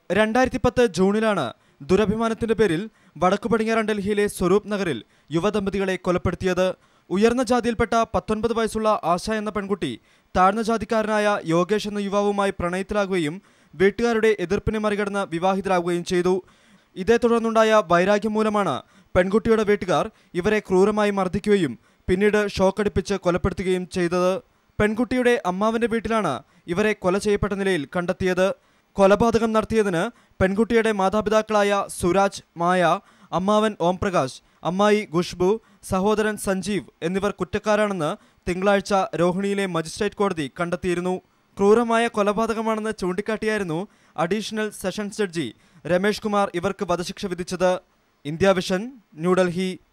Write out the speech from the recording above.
രണ്ടായിരത്തി പത്ത് ജൂണിലാണ് ദുരഭിമാനത്തിന്റെ പേരിൽ വടക്കു പടിഞ്ഞാറൻ ഡൽഹിയിലെ സ്വരൂപ് നഗറിൽ യുവദമ്പതികളെ കൊലപ്പെടുത്തിയത് ഉയർന്ന ജാതിയിൽപ്പെട്ട പത്തൊൻപത് വയസ്സുള്ള ആശ എന്ന പെൺകുട്ടി താഴ്ന്ന ജാതിക്കാരനായ യോഗേഷ് എന്ന യുവാവുമായി പ്രണയത്തിലാകുകയും വീട്ടുകാരുടെ എതിർപ്പിനെ മറികടന്ന് വിവാഹിതരാകുകയും ചെയ്തു ഇതേ തുടർന്നുണ്ടായ വൈരാഗ്യം മൂലമാണ് പെൺകുട്ടിയുടെ വീട്ടുകാർ ഇവരെ ക്രൂരമായി മർദ്ദിക്കുകയും പിന്നീട് ഷോക്കടിപ്പിച്ച് കൊലപ്പെടുത്തുകയും ചെയ്തത് പെൺകുട്ടിയുടെ അമ്മാവന്റെ വീട്ടിലാണ് ഇവരെ കൊല ചെയ്യപ്പെട്ട നിലയിൽ കണ്ടെത്തിയത് കൊലപാതകം നടത്തിയതിന് പെൺകുട്ടിയുടെ മാതാപിതാക്കളായ സുരാജ് മായ അമ്മാവൻ ഓംപ്രകാശ് അമ്മായി ഖുഷ്ബു സഹോദരൻ സഞ്ജീവ് എന്നിവർ കുറ്റക്കാരാണെന്ന് തിങ്കളാഴ്ച രോഹിണിയിലെ മജിസ്ട്രേറ്റ് കോടതി കണ്ടെത്തിയിരുന്നു ക്രൂരമായ കൊലപാതകമാണെന്ന് ചൂണ്ടിക്കാട്ടിയായിരുന്നു additional sessions judge Ramesh Kumar ഇവർക്ക് വധശിക്ഷ വിധിച്ചത് ഇന്ത്യ വിഷൻ ന്യൂഡൽഹി